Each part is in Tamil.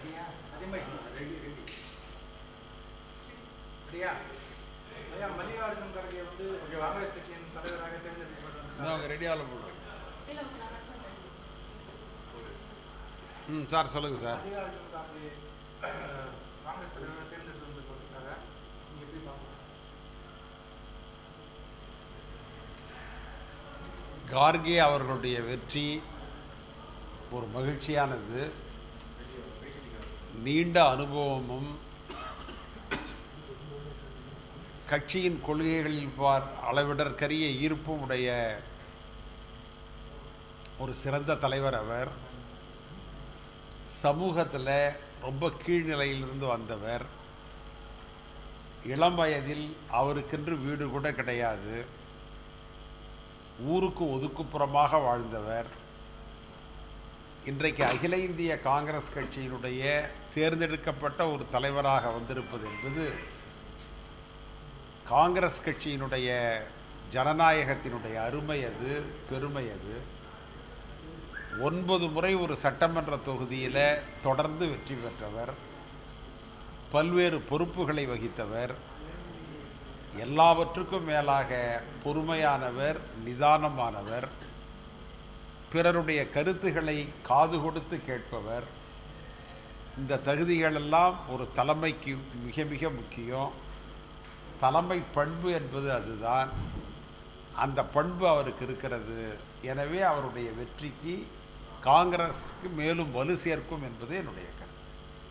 அதே மாதிரி ரெடி ரெடி சரியா ஐயா மல்லிகார்ஜுன் கர்கே வந்து காங்கிரஸ் கட்சியின் தலைவராக தேர்ந்தெடுக்கப்பட்டார் அவங்க ரெடியாவில் போடுறேன் இல்லை உங்க நான் கட் பண்ணுறேன் ம் சார் சொல்லுங்கள் சார் மல்லிகார்ஜுன் கார்கே அஹ், காங்கிரஸ் தலைவராக தேர்ந்தெடுக்கப்பட்டிருக்காங்க நீங்க எப்படி பார்க்கணும் கார்கே அவர்களுடைய வெற்றி ஒரு மகிழ்ச்சியானது நீண்ட அனுபவமும் கட்சியின் கொள்கைகளில் பார் அளவிடற்கரிய ஈர்ப்பும் உடைய ஒரு சிறந்த தலைவர் அவர் சமூகத்தில் ரொம்ப கீழ்நிலையிலிருந்து வந்தவர் இளம் வயதில் அவருக்கென்று வீடு கூட கிடையாது ஊருக்கு ஒதுக்குப்புறமாக வாழ்ந்தவர் இன்றைக்கு அகில இந்திய காங்கிரஸ் கட்சியினுடைய தேர்ந்தெடுக்கப்பட்ட ஒரு தலைவராக வந்திருப்பது என்பது காங்கிரஸ் கட்சியினுடைய ஜனநாயகத்தினுடைய அருமை அது பெருமை அது ஒன்பது முறை ஒரு சட்டமன்ற தொகுதியில் தொடர்ந்து வெற்றி பெற்றவர் பல்வேறு பொறுப்புகளை வகித்தவர் எல்லாவற்றுக்கும் மேலாக பொறுமையானவர் நிதானமானவர் பிறருடைய கருத்துக்களை காது கொடுத்து கேட்பவர் இந்த தகுதிகளெல்லாம் ஒரு தலைமைக்கு மிக மிக முக்கியம் தலைமை பண்பு என்பது அதுதான் அந்த பண்பு அவருக்கு இருக்கிறது எனவே அவருடைய வெற்றிக்கு காங்கிரஸுக்கு மேலும் வலு சேர்க்கும் என்பது என்னுடைய கருத்து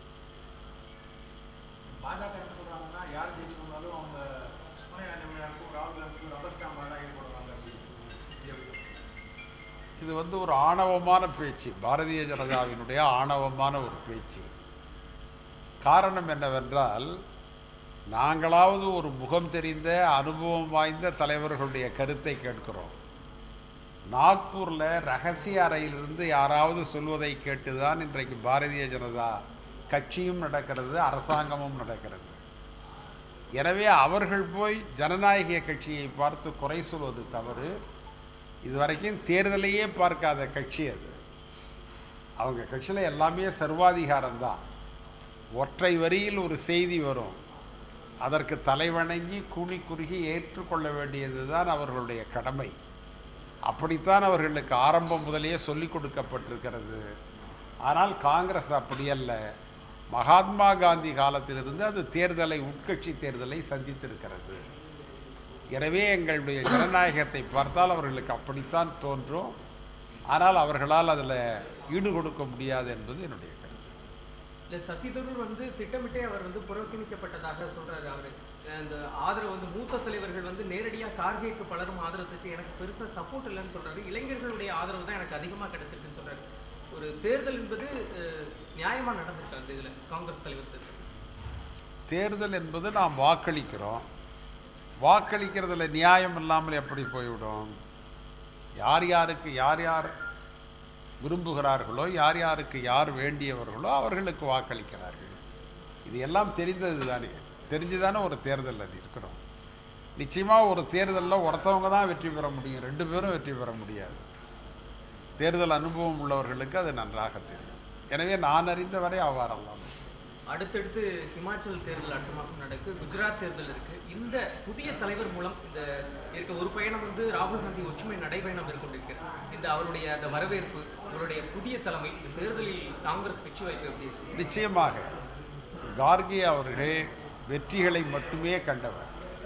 பாஜக என்ன சொல்றாங்கன்னா யார் ஜெயிக்கணும்னாலும் அவங்க சோனியா காந்திக்கும் ராகுல் காந்திக்கும் ரப்பர் ஸ்டாம்ப் தான் ஈடுபடுவாங்க அப்படின்னு இது வந்து ஒரு ஆணவமான பேச்சு பாரதிய ஜனதாவினுடைய ஆணவமான ஒரு பேச்சு காரணம் என்னவென்றால் நாங்களாவது ஒரு முகம் தெரிந்த அனுபவம் வாய்ந்த தலைவர்களுடைய கருத்தை கேட்கிறோம் நாக்பூரில் ரகசிய அறையிலிருந்து யாராவது சொல்வதை கேட்டுதான் இன்றைக்கு பாரதிய ஜனதா கட்சியும் நடக்கிறது அரசாங்கமும் நடக்கிறது எனவே அவர்கள் போய் ஜனநாயக கட்சியை பார்த்து குறை சொல்வது தவறு இதுவரைக்கும் தேர்தலையே பார்க்காத கட்சி அது அவங்க கட்சியில் எல்லாமே சர்வாதிகாரம்தான் ஒற்றை வரியில் ஒரு செய்தி வரும் அதற்கு தலைவணங்கி கூனி குறுகி ஏற்றுக்கொள்ள வேண்டியது தான் அவர்களுடைய கடமை அப்படித்தான் அவர்களுக்கு ஆரம்பம் முதலேயே சொல்லிக் கொடுக்கப்பட்டிருக்கிறது ஆனால் காங்கிரஸ் அப்படியல்ல மகாத்மா காந்தி காலத்திலிருந்து அது தேர்தலை உட்கட்சி தேர்தலை சந்தித்திருக்கிறது எனவே எங்களுடைய ஜனநாயகத்தை பார்த்தால் அவர்களுக்கு அப்படித்தான் தோன்றும் ஆனால் அவர்களால் அதில் ஈடு கொடுக்க முடியாது என்பது என்னுடைய கருத்து இல்ல சசி தரூர் வந்து திட்டமிட்டே அவர் வந்து புறக்கணிக்கப்பட்டதாக சொல்றாரு அவரு அந்த ஆதரவு வந்து மூத்த தலைவர்கள் வந்து நேரடியா கார்கேக்கு பலரும் ஆதரவு தெரிவிச்சு எனக்கு பெருசா சப்போர்ட் இல்லைன்னு சொல்றாரு இளைஞர்களுடைய ஆதரவு தான் எனக்கு அதிகமா கிடைச்சிருக்குன்னு சொல்றாரு ஒரு தேர்தல் என்பது அஹ், நியாயமா நடந்திருக்கு அந்த இதுல காங்கிரஸ் தலைவர் தேர்தல் தேர்தல் என்பது நாம் வாக்களிக்கிறோம் வாக்களிக்கிறதுல நியாயம் இல்லாமல் எப்படி போய்விடும் யார் யாருக்கு யார் யார் விரும்புகிறார்களோ யார் யாருக்கு யார் வேண்டியவர்களோ அவர்களுக்கு வாக்களிக்கிறார்கள் இது எல்லாம் தெரிந்தது தானே தெரிஞ்சு தானே ஒரு தேர்தலில் இருக்கிறோம் நிச்சயமாக ஒரு தேர்தலில் ஒருத்தவங்க தான் வெற்றி பெற முடியும் ரெண்டு பேரும் வெற்றி பெற முடியாது தேர்தல் அனுபவம் உள்ளவர்களுக்கு அது நன்றாக தெரியும் எனவே நான் அறிந்தவரை அவ்வாறெல்லாம் அடுத்தடுத்து ஹிமாச்சல் தேர்தல் அடுத்த மாசம் நடக்கு குஜராத் தேர்தல் இருக்கு இந்த புதிய தலைவர் மூலம் இந்த இருக்க ஒரு பயணம் வந்து ராகுல் காந்தி ஒற்றுமை நடைபயணம் மேற்கொண்டிருக்கிறார் இந்த அவருடைய அந்த வரவேற்பு அவருடைய புதிய தலைமை இந்த தேர்தலில் காங்கிரஸ் வெற்றி வாய்ப்பு எப்படி இருக்கு நிச்சயமாக கார்கே அவர்கள் வெற்றிகளை மட்டுமே கண்டவர்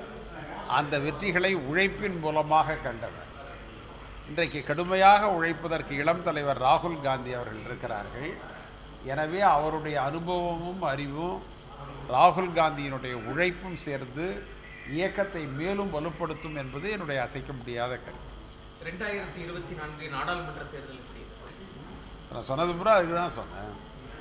அந்த வெற்றிகளை உழைப்பின் மூலமாக கண்டவர் இன்றைக்கு கடுமையாக உழைப்பதற்கு இளம் தலைவர் ராகுல் காந்தி அவர்கள் இருக்கிறார்கள் எனவே அவருடைய அனுபவமும் அறிவும் ராகுல் காந்தியினுடைய உழைப்பும் சேர்ந்து இயக்கத்தை மேலும் வலுப்படுத்தும் என்பது என்னுடைய அசைக்க முடியாத கருத்து ரெண்டாயிரத்தி இருபத்தி நான்கு நாடாளுமன்ற தேர்தல் எப்படி இருக்கு? நான் சொன்னது பூரா அதுக்கு தான் சொன்னேன்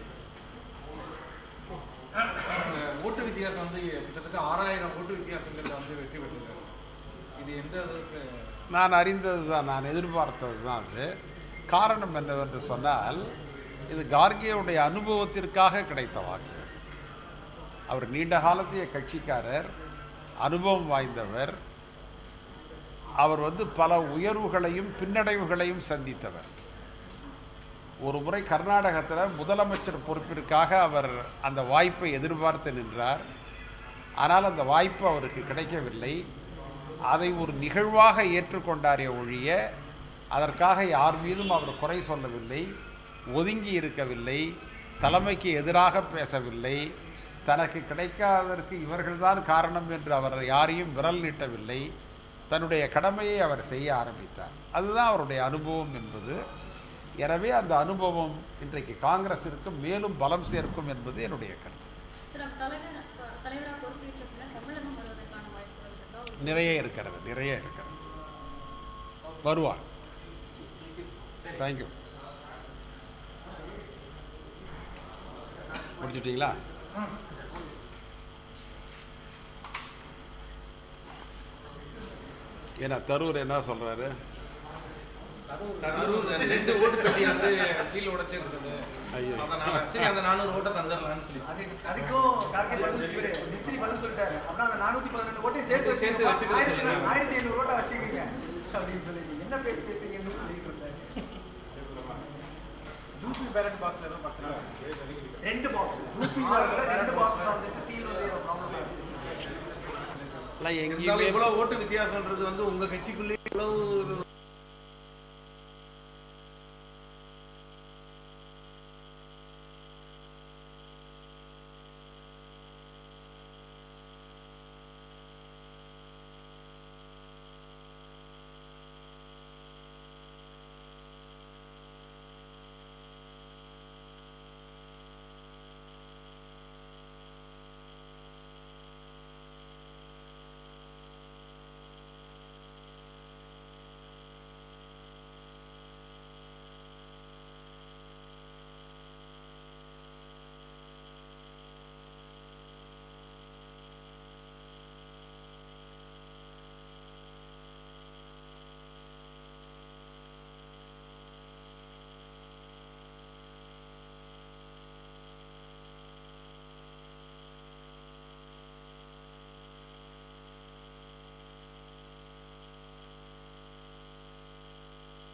அஹ் ஓட்டு வித்தியாசம் வந்து கிட்டத்தட்ட ஆறாயிரம் ஓட்டு வித்தியாசங்கள்ல வந்து வெற்றி பெற்றிருக்காரு இது எந்த அளவுக்கு நான் அறிந்தது தான் நான் எதிர்பார்த்தது தான் அது காரணம் என்னவென்று சொன்னால் இது கார்கேவுடைய அனுபவத்திற்காக கிடைத்த வாக்கு அவர் நீண்ட காலத்திய கட்சிக்காரர் அனுபவம் வாய்ந்தவர் அவர் வந்து பல உயர்வுகளையும் பின்னடைவுகளையும் சந்தித்தவர் ஒரு முறை கர்நாடகத்தில் முதலமைச்சர் பொறுப்பிற்காக அவர் அந்த வாய்ப்பை எதிர்பார்த்து நின்றார் ஆனால் அந்த வாய்ப்பு அவருக்கு கிடைக்கவில்லை அதை ஒரு நிகழ்வாக ஏற்றுக்கொண்டாரே ஒழிய அதற்காக யார் மீதும் அவர் குறை சொல்லவில்லை ஒதுங்கி இருக்கவில்லை தலைமைக்கு எதிராக பேசவில்லை தனக்கு கிடைக்காததற்கு இவர்கள்தான் காரணம் என்று அவர் யாரையும் விரல் நீட்டவில்லை தன்னுடைய கடமையை அவர் செய்ய ஆரம்பித்தார் அதுதான் அவருடைய அனுபவம் என்பது எனவே அந்த அனுபவம் இன்றைக்கு காங்கிரசிற்கு மேலும் பலம் சேர்க்கும் என்பது என்னுடைய கருத்து திரு தலைவர் தலைவராக பொறுப்பேற்ற பின்னர் தமிழகம் வருவதற்கான வாய்ப்புகள் இருக்கா நிறைய இருக்கிறது நிறைய இருக்கிறது வருவார் தேங்க்யூ முடிச்சிட்டிங்களா ஏன்னா தரூர் என்ன சொல்றாரு கரூர் ரெண்டு ஓட்டு பெட்டி வந்து கீழே உடைச்சு இருந்தது ஐயோ. அதனால சரி அந்த நானூறு ஓட்டை தந்துடலாம்னு சொல்லி அதுக்கு அதுக்கும் கார்கே பதில் இவரு மிஸ்ரி பதில் சொல்லிட்டாரு அப்புறம் அந்த நானூத்தி பதினெண்டு ஓட்டையும் சேர்த்து சேர்த்து வச்சுக்க ஆயிரத்தி சொல்லுங்க. ஆயிரத்தி ஐநூறு ஓட்டை வச்சுக்கீங்க அப்படின்னு சொல்லி என்ன பேசி பேசுறீங்கன்னு சொல்லிட்டு இருந்தாரு யூபி பேலட் பாக்ஸ்ல ஏதோ பிரச்சனை ரெண்டு பாக்ஸ் ரெண்டு பாக்ஸ் தான் வந்து சீல் வந்து ப்ராப்ளம் எல்லாம் இருந்தாலும் எங்கேயுமே இவ்வளவு ஓட்டு வித்தியாசம்ன்றது வந்து உங்க கட்சிக்குள்ளே இவ்வளவு